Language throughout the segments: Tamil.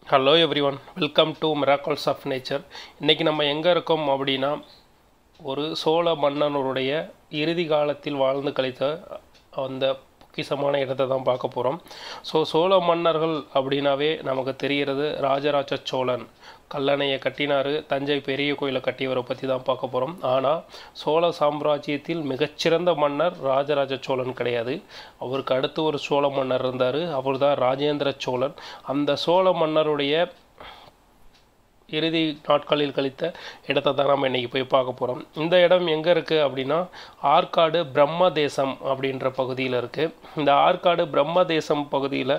hello everyone welcome to miracles of nature இன்றைக்கி நம்ம எங்கே இருக்கோம் அப்படின்னா ஒரு சோழ மன்னனுடைய இறுதி காலத்தில் வாழ்ந்து கழித்த அந்த பொக்கிஷமான இடத்தை தான் பார்க்க போகிறோம் ஸோ சோழ மன்னர்கள் அப்படின்னாவே நமக்கு தெரிகிறது ராஜராஜ சோழன் கல்லணையை கட்டினார் தஞ்சை பெரிய கோயிலை கட்டியவரை பற்றி தான் பார்க்க போகிறோம் ஆனால் சோழ சாம்ராஜ்யத்தில் மிகச்சிறந்த மன்னர் ராஜராஜ சோழன் கிடையாது அவருக்கு அடுத்து ஒரு சோழ மன்னர் இருந்தார் அவர் தான் ராஜேந்திர சோழன் அந்த சோழ மன்னருடைய இறுதி நாட்களில் கழித்த இடத்தை தான் நம்ம இன்றைக்கி போய் பார்க்க போகிறோம் இந்த இடம் எங்கே இருக்குது அப்படின்னா ஆற்காடு பிரம்ம தேசம் அப்படின்ற பகுதியில் இருக்குது இந்த ஆற்காடு பிரம்ம தேசம் பகுதியில்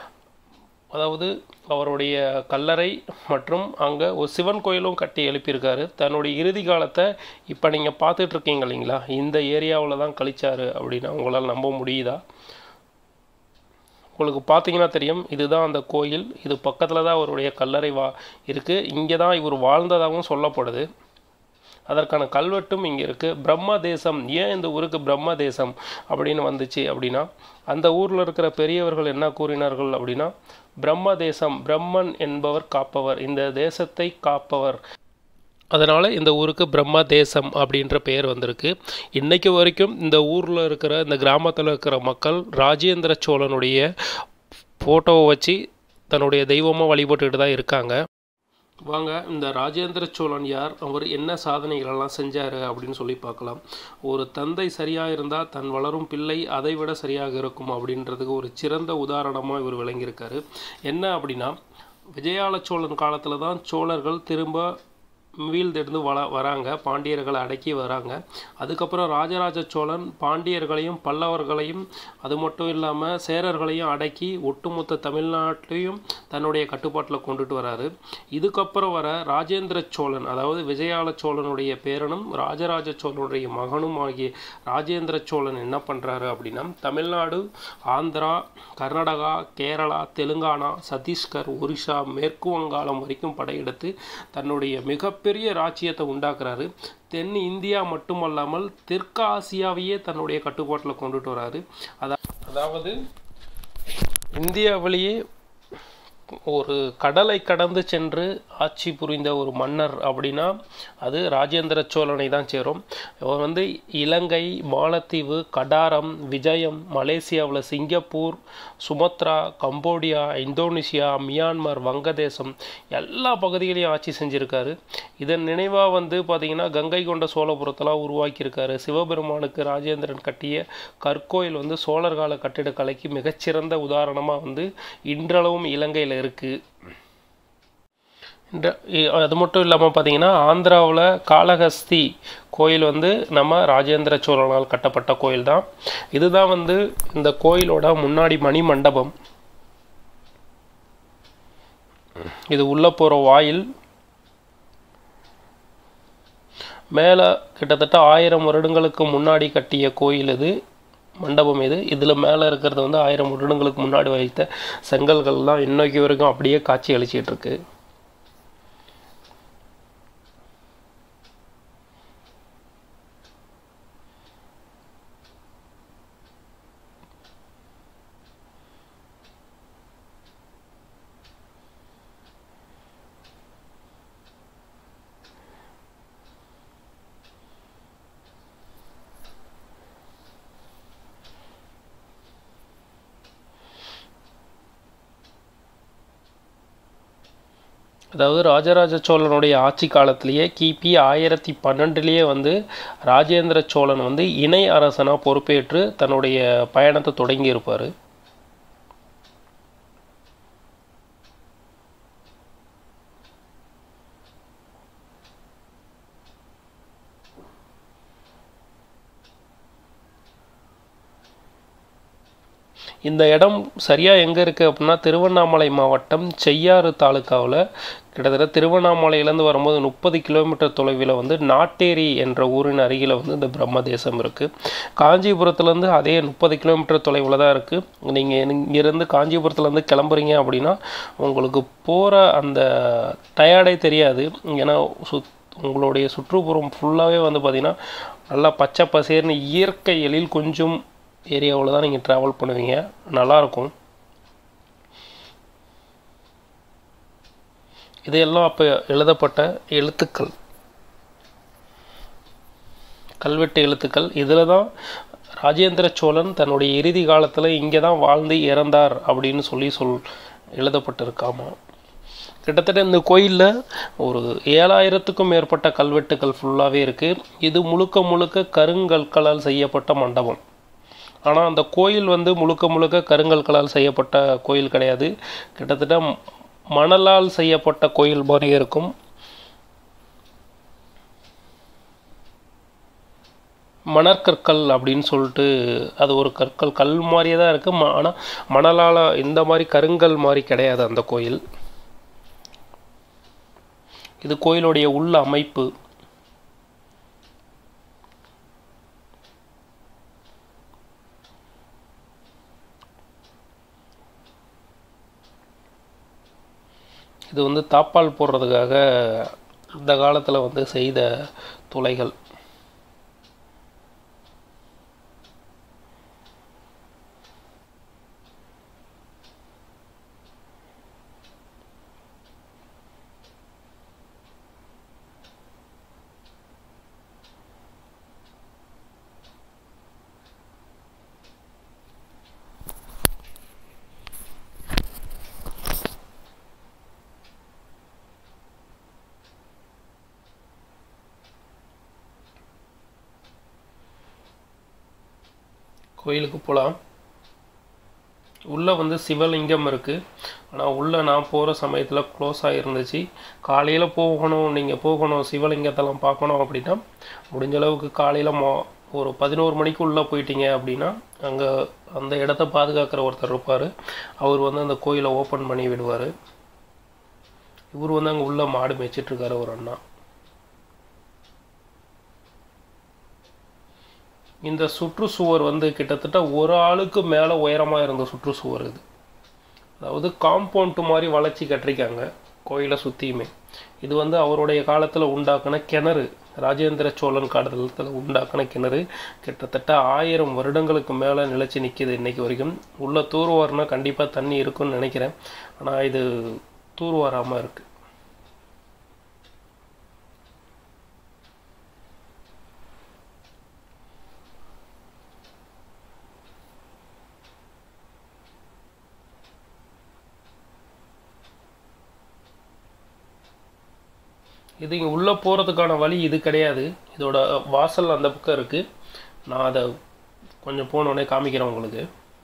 அதாவது அவருடைய கல்லறை மற்றும் அங்கே ஒரு சிவன் கோயிலும் கட்டி எழுப்பியிருக்காரு தன்னுடைய இறுதி காலத்தை இப்போ நீங்கள் பார்த்துட்ருக்கீங்க இல்லைங்களா இந்த ஏரியாவில் தான் கழிச்சாரு அப்படின்னா உங்களால் நம்ப முடியுதா உங்களுக்கு பார்த்தீங்கன்னா தெரியும் இதுதான் அந்த கோயில் இது பக்கத்தில் தான் அவருடைய கல்லறை வா இருக்குது இங்கே தான் இவர் வாழ்ந்ததாகவும் சொல்லப்படுது அதற்கான கல்வெட்டும் இங்கே இருக்குது பிரம்ம தேசம் ஏன் இந்த ஊருக்கு பிரம்ம தேசம் அப்படின்னு வந்துச்சு அப்படின்னா அந்த ஊரில் இருக்கிற பெரியவர்கள் என்ன கூறினார்கள் அப்படின்னா பிரம்ம தேசம் பிரம்மன் என்பவர் காப்பவர் இந்த தேசத்தை காப்பவர் அதனால் இந்த ஊருக்கு பிரம்ம தேசம் அப்படின்ற பெயர் வந்திருக்கு இன்றைக்கு வரைக்கும் இந்த ஊரில் இருக்கிற இந்த கிராமத்தில் இருக்கிற மக்கள் ராஜேந்திர சோழனுடைய ஃபோட்டோவை வச்சு தன்னுடைய தெய்வமாக வழிபட்டுக்கிட்டு தான் இருக்காங்க வாங்க இந்த ராஜேந்திர சோழன் யார் அவர் என்ன சாதனைகளெல்லாம் செஞ்சார் அப்படின்னு சொல்லி பார்க்கலாம் ஒரு தந்தை சரியாக இருந்தால் தன் வளரும் பிள்ளை அதை விட சரியாக இருக்கும் அப்படின்றதுக்கு ஒரு சிறந்த உதாரணமாக இவர் விளங்கியிருக்காரு என்ன அப்படின்னா விஜயால சோழன் காலத்தில் தான் சோழர்கள் திரும்ப வீழ்ந்தெடுந்து வள வராங்க பாண்டியர்களை அடக்கி வராங்க அதுக்கப்புறம் ராஜராஜ சோழன் பாண்டியர்களையும் பல்லவர்களையும் அது மட்டும் இல்லாமல் சேரர்களையும் அடக்கி ஒட்டுமொத்த தமிழ்நாட்டையும் தன்னுடைய கட்டுப்பாட்டில் கொண்டுட்டு வராரு இதுக்கப்புறம் வர ராஜேந்திர சோழன் அதாவது விஜயால சோழனுடைய பேரனும் ராஜராஜ சோழனுடைய மகனும் ஆகிய ராஜேந்திர சோழன் என்ன பண்ணுறாரு அப்படின்னா தமிழ்நாடு ஆந்திரா கர்நாடகா கேரளா தெலுங்கானா சத்தீஸ்கர் ஒரிசா மேற்கு வங்காளம் வரைக்கும் படையெடுத்து தன்னுடைய மிக பெரிய ராஜ்யத்தை உண்டாக்குறாரு தென் இந்தியா மட்டுமல்லாமல் தெற்கு ஆசியாவையே தன்னுடைய கட்டுப்பாட்டில் கொண்டுட்டு வராரு அதாவது இந்தியாவிலேயே ஒரு கடலை கடந்து சென்று ஆட்சி புரிந்த ஒரு மன்னர் அப்படின்னா அது ராஜேந்திர சோழனை தான் சேரும் இவர் வந்து இலங்கை மாலத்தீவு கடாரம் விஜயம் மலேசியாவில் Singapore Sumatra Cambodia Indonesia Myanmar வங்கதேசம் எல்லா பகுதிகளையும் ஆட்சி செஞ்சுருக்காரு இதன் நினைவாக வந்து பார்த்திங்கன்னா கங்கை கொண்ட சோழபுரத்தெல்லாம் உருவாக்கியிருக்காரு சிவபெருமானுக்கு ராஜேந்திரன் கட்டிய கற்கோயில் வந்து சோழர் கால கட்டிடக்கலைக்கு மிகச்சிறந்த உதாரணமாக வந்து இன்றளவும் இலங்கையில் இருக்குது அது மட்டும் இல்லாமல் பார்த்தீங்கன்னா ஆந்திராவில் காளஹஸ்தி கோயில் வந்து நம்ம ராஜேந்திர சோழனால் கட்டப்பட்ட கோயில் தான் இதுதான் வந்து இந்த கோயிலோட முன்னாடி மணி மண்டபம் இது உள்ளே போகிற வாயில் மேலே கிட்டத்தட்ட ஆயிரம் வருடங்களுக்கு முன்னாடி கட்டிய கோயில் இது மண்டபம் இது இதில் மேலே இருக்கிறது வந்து ஆயிரம் வருடங்களுக்கு முன்னாடி வைத்த செங்கல்கள்லாம் இன்னைக்கு வரைக்கும் அப்படியே காட்சி அளிச்சிட்டு இருக்கு அதாவது ராஜராஜ சோழனுடைய ஆட்சி காலத்திலேயே கிபி ஆயிரத்தி பன்னெண்டுலேயே வந்து ராஜேந்திர சோழன் வந்து இணை அரசனாக பொறுப்பேற்று தன்னுடைய பயணத்தை தொடங்கி இருப்பார் இந்த இடம் சரியாக எங்கே இருக்குது அப்படின்னா திருவண்ணாமலை மாவட்டம் செய்யாறு தாலுக்காவில் கிட்டத்தட்ட திருவண்ணாமலையிலேருந்து வரும்போது முப்பது கிலோமீட்டர் தொலைவில் வந்து நாட்டேரி என்ற ஊரின் அருகில் வந்து இந்த பிரம்ம தேசம் இருக்குது காஞ்சிபுரத்துலேருந்து அதே முப்பது கிலோமீட்டர் தொலைவில் தான் இருக்குது நீங்கள் இங்கேருந்து காஞ்சிபுரத்துலேருந்து கிளம்புறீங்க அப்படின்னா உங்களுக்கு போகிற அந்த டயர்டே தெரியாது ஏன்னா சுத் உங்களுடைய சுற்றுப்புறம் ஃபுல்லாகவே வந்து பார்த்திங்கன்னா நல்லா பச்சை பசேர்னு இயற்கை எழில் கொஞ்சம் ஏரியாவில் தான் நீங்கள் ட்ராவல் பண்ணுவீங்க நல்லாயிருக்கும் இதையெல்லாம் அப்போ எழுதப்பட்ட எழுத்துக்கள் கல்வெட்டு எழுத்துக்கள் இதில் தான் ராஜேந்திர சோழன் தன்னுடைய இறுதி காலத்தில் இங்கே தான் வாழ்ந்து இறந்தார் அப்படின்னு சொல்லி சொல் எழுதப்பட்டிருக்காமா கிட்டத்தட்ட இந்த கோயிலில் ஒரு ஏழாயிரத்துக்கும் மேற்பட்ட கல்வெட்டுகள் ஃபுல்லாகவே இருக்குது இது முழுக்க முழுக்க கருங்கற்களால் செய்யப்பட்ட மண்டபம் ஆனால் அந்த கோயில் வந்து முழுக்க முழுக்க கருங்கற்களால் செய்யப்பட்ட கோயில் கிடையாது கிட்டத்தட்ட மணலால் செய்யப்பட்ட கோயில் மாதிரி இருக்கும் மணற்கற்கள் அப்படின்னு சொல்லிட்டு அது ஒரு கற்கள் கல் மாதிரியே தான் இருக்குது ம ஆனால் மணலால் இந்த மாதிரி கருங்கல் மாதிரி கிடையாது அந்த கோயில் இது கோயிலுடைய உள்ள அமைப்பு இது வந்து தாப்பால் போடுறதுக்காக அந்த காலத்தில் வந்து செய்த துளைகள் கோயிலுக்கு போகலாம் உள்ளே வந்து சிவலிங்கம் இருக்குது ஆனால் உள்ளே நான் போகிற சமயத்தில் க்ளோஸ் ஆகிருந்துச்சு காலையில் போகணும் நீங்கள் போகணும் சிவலிங்கத்தெல்லாம் பார்க்கணும் அப்படின்னா முடிஞ்ச அளவுக்கு காலையில் மோ ஒரு பதினோரு மணிக்கு உள்ளே போயிட்டீங்க அப்படின்னா அங்கே அந்த இடத்த பாதுகாக்கிற ஒருத்தர் இருப்பார் அவர் வந்து அந்த கோயிலை ஓப்பன் பண்ணி விடுவார் இவர் வந்து அங்கே உள்ளே மாடு மேய்ச்சிட்ருக்காரு ஒரு அண்ணா இந்த சுற்றுச்சுவர் வந்து கிட்டத்தட்ட ஒரு ஆளுக்கு மேலே உயரமாக இருந்த சுற்றுச்சுவர் இது அதாவது காம்பவுண்ட் மாதிரி வளைச்சி கட்டிருக்காங்க கோயிலை சுற்றியுமே இது வந்து அவருடைய காலத்தில் உண்டாக்கின கிணறு ராஜேந்திர சோழன் காலத்தில் உண்டாக்கின கிணறு கிட்டத்தட்ட ஆயிரம் வருடங்களுக்கு மேலே நிலச்சி நிற்கிது இன்னைக்கு வரைக்கும் உள்ள தூர்வாரினா கண்டிப்பாக தண்ணி இருக்குன்னு நினைக்கிறேன் ஆனால் இது தூர்வாராமல் இருக்குது இது இங்கே உள்ளே போகிறதுக்கான வழி இது கிடையாது இதோட வாசல் அந்த பக்கம் இருக்குது நான் அதை கொஞ்சம் போனோடனே காமிக்கிறேன் உங்களுக்கு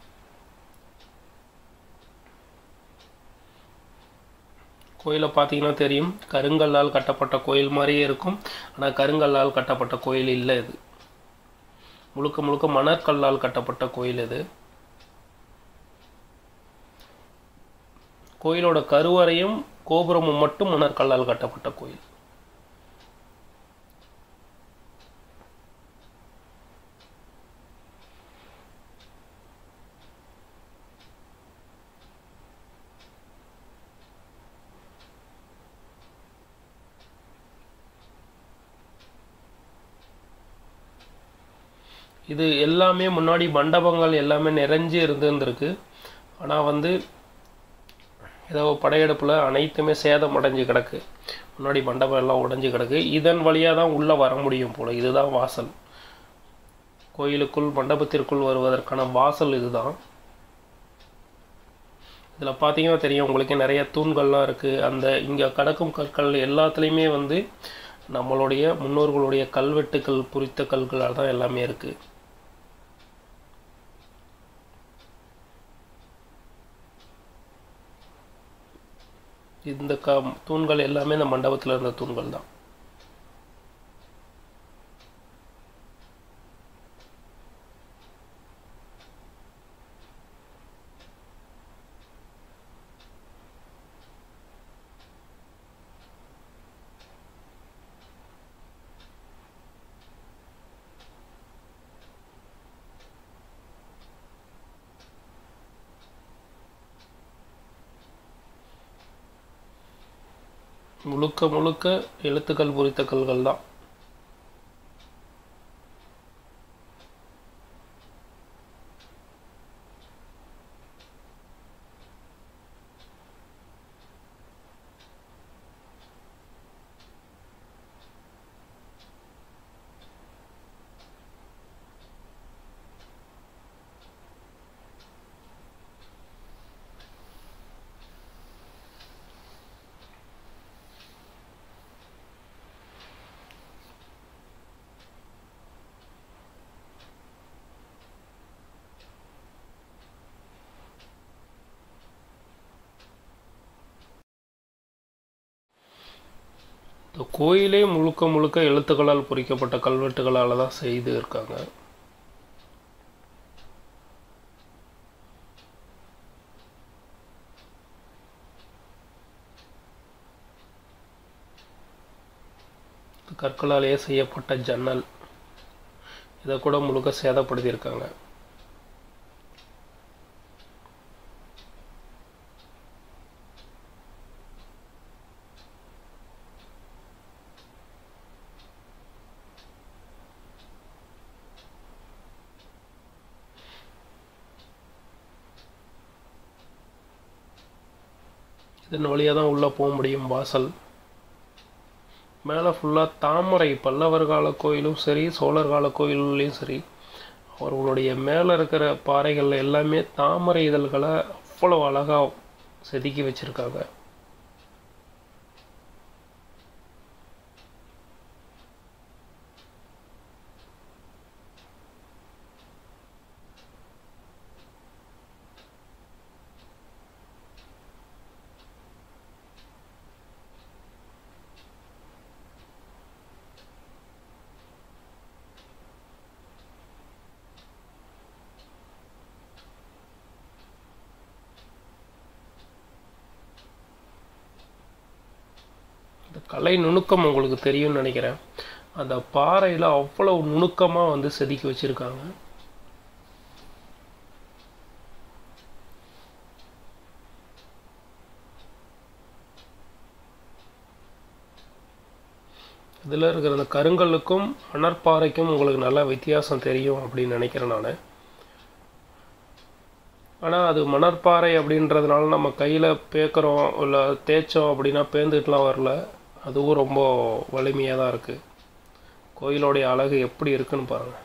கோயிலை பார்த்தீங்கன்னா தெரியும் கருங்கல்லால் கட்டப்பட்ட கோயில் மாதிரியே இருக்கும் ஆனால் கருங்கல்லால் கட்டப்பட்ட கோயில் இல்லை இது முழுக்க முழுக்க மணற்கல்லால் கட்டப்பட்ட கோயில் இது கோயிலோட கருவறையும் கோபுரமும் மட்டும் மணற்கல்லால் கட்டப்பட்ட கோயில் இது எல்லாமே முன்னாடி மண்டபங்கள் எல்லாமே நிறைஞ்சு இருந்துருக்கு ஆனால் வந்து ஏதோ படையெடுப்பில் அனைத்துமே சேதம் அடைஞ்சு கிடக்கு முன்னாடி மண்டபம் எல்லாம் உடைஞ்சு கிடக்கு இதன் வழியாக தான் உள்ளே வர முடியும் போல் இதுதான் வாசல் கோயிலுக்குள் மண்டபத்திற்குள் வருவதற்கான வாசல் இதுதான் இதில் பார்த்தீங்கன்னா தெரியும் உங்களுக்கு நிறைய தூண்கள்லாம் இருக்குது அந்த இங்கே கடக்கும் கற்கள் எல்லாத்துலேயுமே வந்து நம்மளுடைய முன்னோர்களுடைய கல்வெட்டுக்கள் குறித்த கல்களால் தான் எல்லாமே இருக்குது இந்த க தூண்கள் எல்லாமே இந்த மண்டபத்தில் இருந்த தூண்கள் தான் முழுக்க முழுக்க எழுத்துக்கள் பொறித்த கல்கள் தான் இந்த கோயிலே முழுக்க முழுக்க எழுத்துக்களால் பொறிக்கப்பட்ட கல்வெட்டுகளால் தான் செய்து இருக்காங்க இது கற்களாலேயே செய்யப்பட்ட ஜன்னல் இதை கூட முழுக்க சேதப்படுத்தியிருக்காங்க இதன் வழியாக தான் உள்ளே போக முடியும் வாசல் மேலே ஃபுல்லாக தாமரை பல்லவர் கால கோயிலும் சரி சோழர் கால கோயில்லையும் சரி அவர்களுடைய மேலே இருக்கிற பாறைகள் எல்லாமே தாமரை இதழ்களை அவ்வளோ அழகாக செதுக்கி வச்சுருக்காங்க இந்த கலை நுணுக்கம் உங்களுக்கு தெரியும்னு நினைக்கிறேன் அந்த பாறையில் அவ்வளோ நுணுக்கமாக வந்து செதுக்கி வச்சுருக்காங்க இதில் இருக்கிற அந்த கருங்கல்லுக்கும் மணற்பாறைக்கும் உங்களுக்கு நல்ல வித்தியாசம் தெரியும் அப்படின்னு நினைக்கிறேன் நான் ஆனால் அது மணற்பாறை அப்படின்றதுனால நம்ம கையில் பேக்கிறோம் இல்லை தேய்ச்சோம் அப்படின்னா பேந்துட்டுலாம் வரல அதுவும் ரொம்ப வலிமையாக தான் இருக்குது கோயிலோடைய அழகு எப்படி இருக்குன்னு பாருங்கள்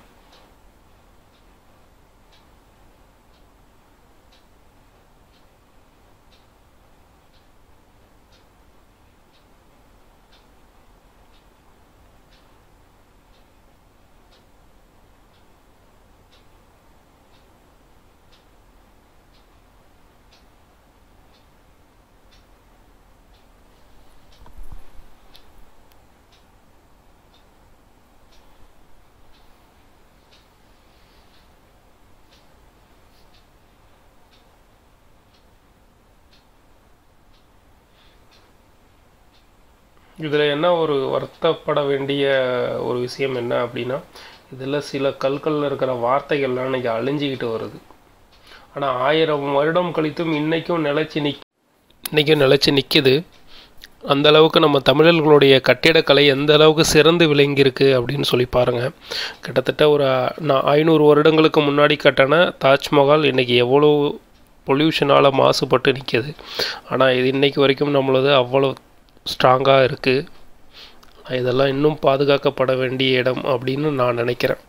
இதில் என்ன ஒரு வருத்தப்பட வேண்டிய ஒரு விஷயம் என்ன அப்படின்னா இதில் சில கற்களில் இருக்கிற வார்த்தைகள்லாம் இன்னைக்கு அழிஞ்சிக்கிட்டு வருது ஆனால் ஆயிரம் வருடம் கழித்தும் இன்றைக்கும் நிலைச்சி நிக் இன்றைக்கும் நிலைச்சி நிற்கிது அந்த அளவுக்கு நம்ம தமிழர்களுடைய கட்டிடக்கலை எந்த அளவுக்கு சிறந்து விளங்கியிருக்கு அப்படின்னு சொல்லி பாருங்கள் கிட்டத்தட்ட ஒரு நான் ஐநூறு வருடங்களுக்கு முன்னாடி கட்டின தாஜ்மஹால் இன்றைக்கி எவ்வளோ பொல்யூஷனால் மாசுபட்டு நிற்கிது ஆனால் இது இன்றைக்கு வரைக்கும் நம்மளது அவ்வளோ ஸ்ட்ராங்காக இருக்குது இதெல்லாம் இன்னும் பாதுகாக்கப்பட வேண்டிய இடம் அப்படின்னு நான் நினைக்கிறேன்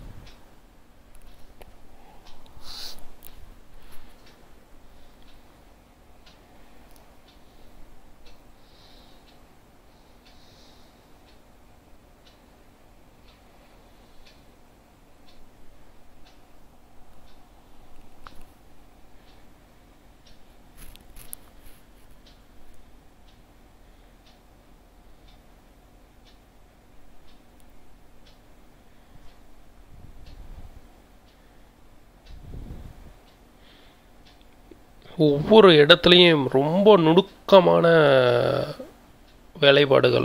ஒவ்வொரு இடத்துலையும் ரொம்ப நுணுக்கமான வேலைப்பாடுகள்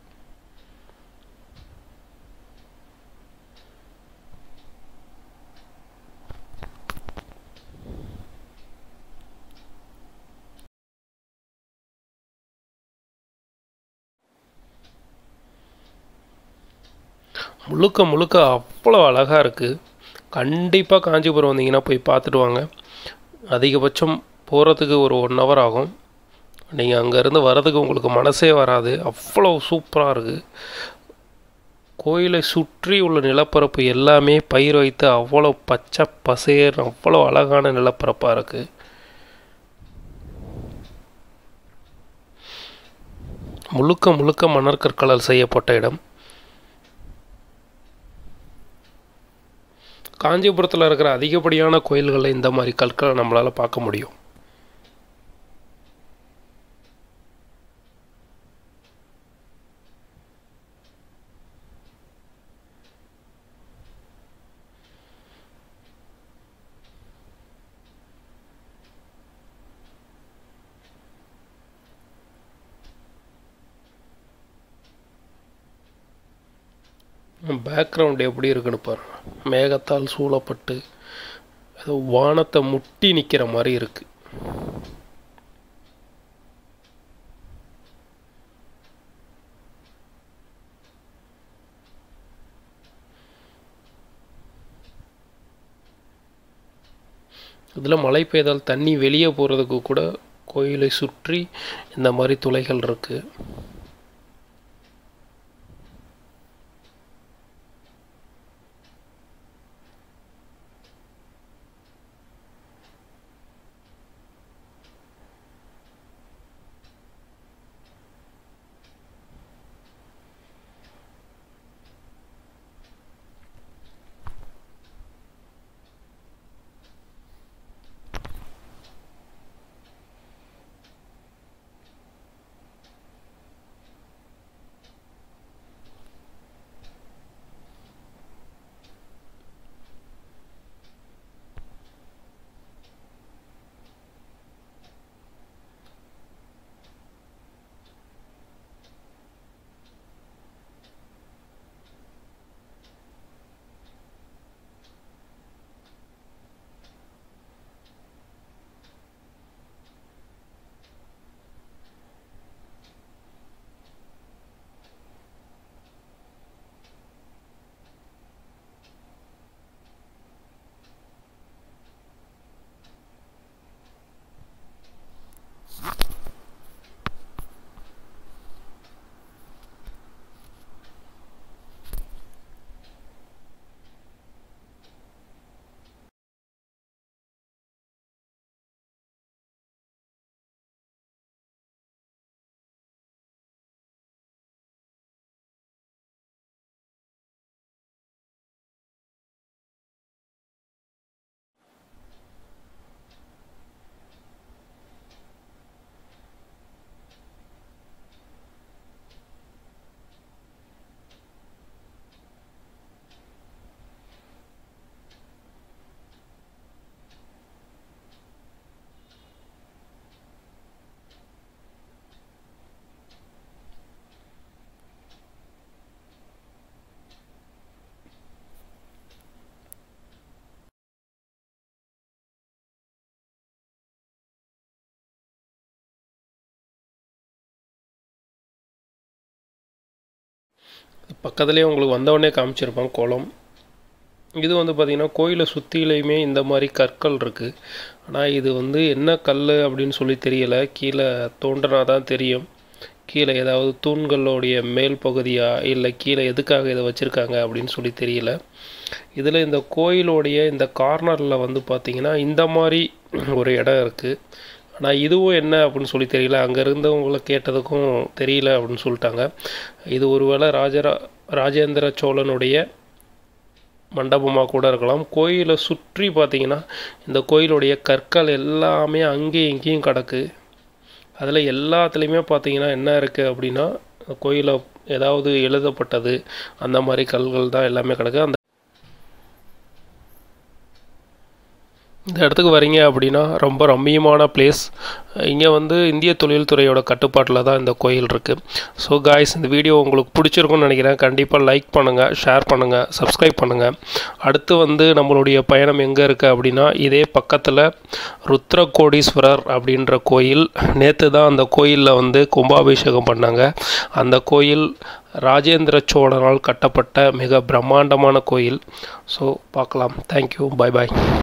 முழுக்க முழுக்க அவ்வளோ அழகாக இருக்குது கண்டிப்பாக காஞ்சிபுரம் வந்தீங்கன்னா போய் பார்த்துட்டு வாங்க அதிகபட்சம் போகிறதுக்கு ஒரு ஒன் ஹவர் ஆகும் நீங்கள் அங்கேருந்து வர்றதுக்கு உங்களுக்கு மனசே வராது அவ்வளோ சூப்பராக இருக்குது கோயிலை சுற்றி உள்ள நிலப்பரப்பு எல்லாமே பயிர் வைத்து அவ்வளோ பச்சை பசேர் அவ்வளோ அழகான நிலப்பரப்பாக இருக்குது முழுக்க முழுக்க மணற்கற்களால் செய்யப்பட்ட இடம் காஞ்சிபுரத்தில் இருக்கிற அதிகப்படியான கோயில்களில் இந்த மாதிரி கற்களை நம்மளால் பார்க்க முடியும் பேக்ரவுண்ட் எப்படி இருக்குன்னு பாருங்க மேகத்தால் சூழப்பட்டு ஏதோ வானத்தை முட்டி நிற்கிற மாதிரி இருக்கு இதில் மழை பெய்தால் தண்ணி வெளியே போகிறதுக்கு கூட கோயிலை சுற்றி இந்த மாதிரி துளைகள் இருக்குது பக்கத்துலேயே உங்களுக்கு வந்தவொடனே காமிச்சிருப்பான் குளம் இது வந்து பார்த்திங்கன்னா கோயிலை சுற்றிலையுமே இந்த மாதிரி கற்கள் இருக்குது ஆனால் இது வந்து என்ன கல் அப்படின்னு சொல்லி தெரியலை கீழே தோண்டினா தான் தெரியும் கீழே ஏதாவது தூண்களோடைய மேல் பகுதியா இல்லை கீழே எதுக்காக இதை வச்சுருக்காங்க அப்படின்னு சொல்லி தெரியல இதில் இந்த கோயிலோடைய இந்த கார்னரில் வந்து பார்த்திங்கன்னா இந்த மாதிரி ஒரு இடம் இருக்குது ஆனால் இதுவும் என்ன அப்படின்னு சொல்லி தெரியல அங்கே இருந்தவங்கள கேட்டதுக்கும் தெரியல அப்படின்னு சொல்லிட்டாங்க இது ஒருவேளை ராஜரா ராஜேந்திர சோழனுடைய மண்டபமாக கூட இருக்கலாம் கோயிலை சுற்றி பார்த்தீங்கன்னா இந்த கோயிலுடைய கற்கள் எல்லாமே அங்கேயும் இங்கேயும் கிடக்கு அதில் எல்லாத்துலேயுமே பார்த்தீங்கன்னா என்ன இருக்குது அப்படின்னா கோயிலை ஏதாவது எழுதப்பட்டது அந்த மாதிரி கல்கள் தான் எல்லாமே கிடக்கு அந்த இந்த இடத்துக்கு வரீங்க அப்படின்னா ரொம்ப ரம்மியமான பிளேஸ் இங்கே வந்து இந்திய தொழில்துறையோட கட்டுப்பாட்டில் தான் இந்த கோயில் இருக்குது ஸோ காய்ஸ் இந்த வீடியோ உங்களுக்கு பிடிச்சிருக்கும்னு நினைக்கிறேன் கண்டிப்பாக லைக் பண்ணுங்கள் ஷேர் பண்ணுங்கள் சப்ஸ்கிரைப் பண்ணுங்கள் அடுத்து வந்து நம்மளுடைய பயணம் எங்கே இருக்குது அப்படின்னா இதே பக்கத்தில் ருத்ரகோடீஸ்வரர் அப்படின்ற கோயில் நேற்று தான் அந்த கோயிலில் வந்து கும்பாபிஷேகம் பண்ணாங்க அந்த கோயில் ராஜேந்திர சோழனால் கட்டப்பட்ட மிக பிரம்மாண்டமான கோயில் ஸோ பார்க்கலாம் தேங்க்யூ பாய் பாய்